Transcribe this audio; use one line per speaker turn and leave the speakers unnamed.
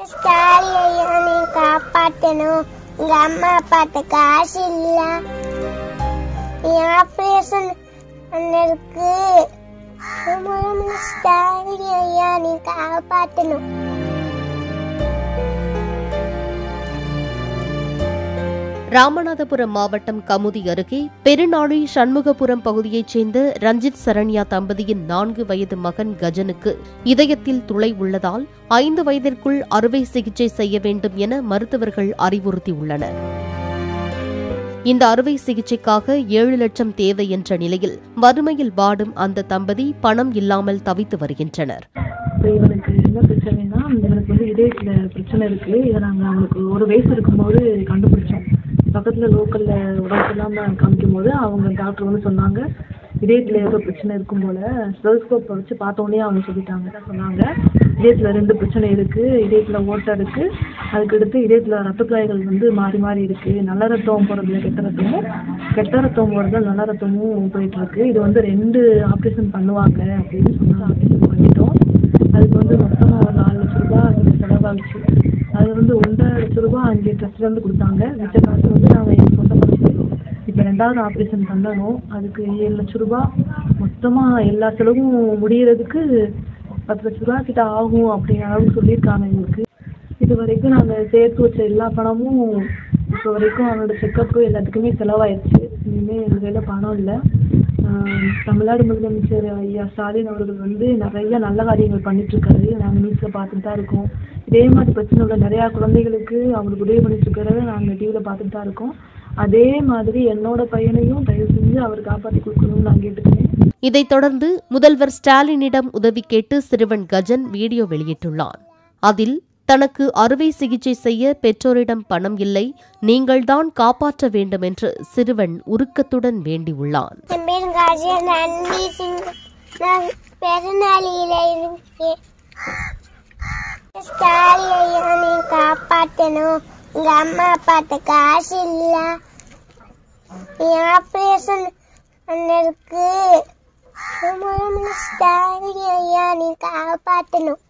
ஸ்டாலி ஐயா நீ காப்பாத்தணும் எங்க அம்மா அப்பாட்ட காசு இல்ல என் ஆபரேஷன் இருக்கு ஸ்டாலி ஐயா நீ காப்பாத்தணும்
ராமநாதபுரம் மாவட்டம் கமுதி அருகே பெருநாளி சண்முகபுரம் பகுதியைச் சேர்ந்த ரஞ்சித் சரண்யா தம்பதியின் நான்கு வயது மகன் கஜனுக்கு இதயத்தில் துளை உள்ளதால் ஐந்து வயதிற்குள் அறுவை சிகிச்சை செய்ய வேண்டும் என மருத்துவர்கள் அறிவுறுத்தியுள்ளனர் இந்த அறுவை சிகிச்சைக்காக ஏழு லட்சம் தேவை என்ற நிலையில் வறுமையில் வாடும் அந்த தம்பதி பணம் இல்லாமல் தவித்து வருகின்றனர்
இப்போ இவனுக்கு என்ன பிரச்சனைனா இவனுக்கு வந்து இதயத்துல பிரச்சனை இருக்கு இதை நாங்கள் அவனுக்கு ஒரு வயசு இருக்கும்போது கண்டுபிடிச்சோம் பக்கத்துல லோக்கல்ல உடம்பு இல்லாம காமிக்கும் போது அவங்க டாக்டர் வந்து சொன்னாங்க இதயத்துல ஏதோ பிரச்சனை இருக்கும் போல ஸ்டெலோஸ்கோப் வச்சு பார்த்த உடனே அவங்க சொல்லிட்டாங்க சொன்னாங்க இதயத்துல ரெண்டு பிரச்சனை இருக்கு இதயத்துல ஓட்டை இருக்கு அதுக்கடுத்து இதயத்துல ரத்த குழாய்கள் வந்து மாறி மாறி இருக்கு நல்ல ரத்தம் போறதுல கெட்ட ரத்தமும் கெட்ட ரத்தம் போறதுல நல்ல ரத்தமும் போயிட்டு இருக்கு இது வந்து ரெண்டு ஆப்ரேஷன் பண்ணுவாங்க அப்படின்னு சொன்னாங்க ஆப்ரேஷன் பண்ணிட்டோம் அதுக்கு வந்து மொத்தமாக ஒரு நாலு லட்ச ரூபாய் அதுக்கு செலவாச்சு அது வந்து ஒன்றரை லட்ச ரூபாய் அங்கே ட்ரஸ்ட்லேருந்து கொடுத்தாங்க மிச்ச காசு வந்து நாங்கள் எங்கள் சொந்த காசு இப்போ ரெண்டாவது ஆப்ரேஷன் பண்ணணும் அதுக்கு ஏழு லட்ச ரூபாய் மொத்தமாக எல்லா செலவும் முடியறதுக்கு பத்து லட்ச ரூபா கிட்ட ஆகும் அப்படிங்கிற அளவுக்கு சொல்லியிருக்காங்க எங்களுக்கு இது வரைக்கும் நாங்கள் சேர்த்து வச்ச எல்லா பணமும் இப்போ வரைக்கும் அவனோட செக்கப்பு எல்லாத்துக்குமே செலவாயிருச்சு இனிமேல் எங்கள் கையில் பணம் இல்லை ஆஹ் தமிழ்நாடு முதலமைச்சர் ஐயா ஸ்டாலின் அவர்கள் வந்து நிறைய நல்ல காரியங்கள் பண்ணிட்டு இருக்காரு நாங்கள் நியூஸில் பார்த்துட்டு தான் இருக்கோம் இதே மாதிரி பிரச்சனை உள்ள நிறையா குழந்தைகளுக்கு அவங்களுக்கு உதவி பண்ணிட்டு இருக்கிறத நாங்கள் டிவியில் பார்த்துட்டு தான் இருக்கோம் அதே மாதிரி என்னோட பையனையும் தயவு செஞ்சு அவர் காப்பாற்றி கொடுக்கணும்னு நான் கேட்டுக்கிறேன்
இதைத் தொடர்ந்து முதல்வர் ஸ்டாலினிடம் உதவி கேட்டு சிறுவன் கஜன் வீடியோ வெளியிட்டுள்ளான் அதில் தனக்கு அறுவை சிகிச்சை செய்ய பெற்றோரிடம் பணம் இல்லை நீங்கள்தான் காப்பாற்ற வேண்டும் என்று சிறுவன் உருக்கத்துடன் வேண்டியுள்ளான்
என் பேர் கஜன் ரன்வி சிங் நான் பெருநாளியில இருக்கேன் ஸ்டாலி ஐயா நீ காப்பாத்தணும் எங்க அம்மா அப்பாட்ட காசு இல்ல என் ஆபரேஷன் இருக்கு ஸ்டாலி ஐயா நீ காப்பாத்தணும்